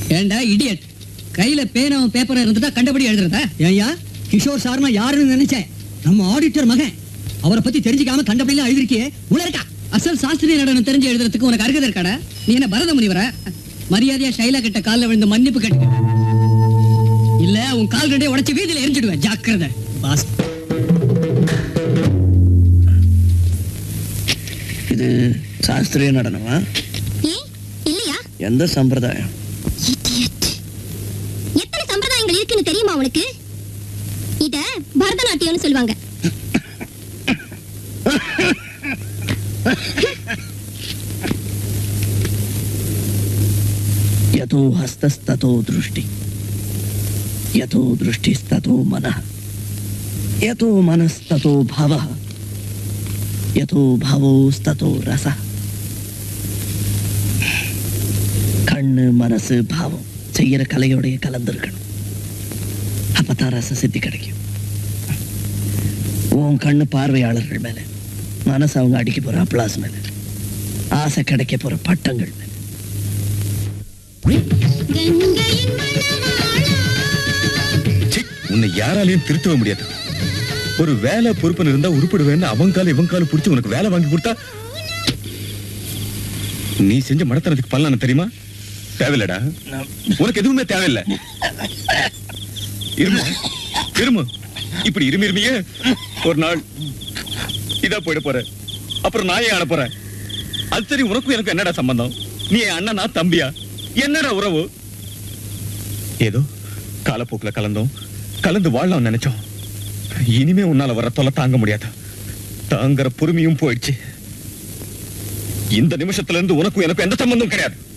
ஏண்டா இடியட் கையில பேனாவும் பேப்பரும் இருந்துட்டா கண்டபடி எழுதுறதா ஏய்யா கிஷோர் சார்னா யாருன்னு நினைச்சேன் நம்ம ஆடிட்டர் மகன் அவரை பத்தி தெரிஞ்சுக்காம கண்டபடியெல்லாம் எழுதிருக்கியே உள்ள இருக்கா அசல் சாஸ்திரிய நடனம் தெரிஞ்சு எழுதுறதுக்கு உனக்கு அருகதை இருக்காடா நீ என்ன பரத முனிவரா மரியாதையா ஷைலா கிட்ட கால்ல விழுந்து மன்னிப்பு கேட்டு இல்ல உன் கால் ரெண்டே உடைச்சு வீதியில எரிஞ்சிடுவேன் ஜாக்கிரதை பாஸ் இது சாஸ்திரிய நடனமா ஏன் இல்லையா எந்த சம்பிரதாயம் Idiot. எத்தனை சம்பிரதாயங்கள் இருக்குன்னு தெரியுமா உனக்கு இத பரதநாட்டியம்னு சொல்லுவாங்க यतो हस्तस्ततो दृष्टि यतो दृष्टिस्ततो मनः यतो मनस्ततो भावः यतो भावोस्ततो रसः கண்ணு மனசு பாவம் செய்யற கலையோடைய கலந்துருக்கணும் அப்பதான் ரச சித்தி கிடைக்கும் உன் கண்ணு பார்வையாளர்கள் மேல மனசு அவங்க அடிக்க போற அப்ளாஸ் மேல ஆசை கிடைக்க போற பட்டங்கள் மேல கங்கையின் மணவாளா ச்சீ, உன்னை யாராலையும் திருத்தவே முடியாது ஒரு வேலை பொறுப்புன்னு இருந்தா உருப்பிடுவேன்னு அவன் கால இவன் கால புடிச்சு உனக்கு வேலை வாங்கி கொடுத்தா நீ செஞ்ச மடத்தனத்துக்கு பலனான தெரியுமா தேவையில்லடா உனக்கு எதுவுமே தேவையில்லை இருமு இருமு இப்படி இருமி இருமியே ஒரு நாள் இதா போயிட போற அப்புறம் நான் ஏன் ஆட போறேன் அது சரி உனக்கும் எனக்கு என்னடா சம்பந்தம் நீ என் அண்ணனா தம்பியா என்னடா உறவு ஏதோ காலப்போக்குல கலந்தோம் கலந்து வாழலாம் நினைச்சோம் இனிமே உன்னால வர தொலை தாங்க முடியாது தாங்குற பொறுமையும் போயிடுச்சு இந்த நிமிஷத்துல இருந்து உனக்கும் எனக்கும் எந்த சம்பந்தம் கிடையாது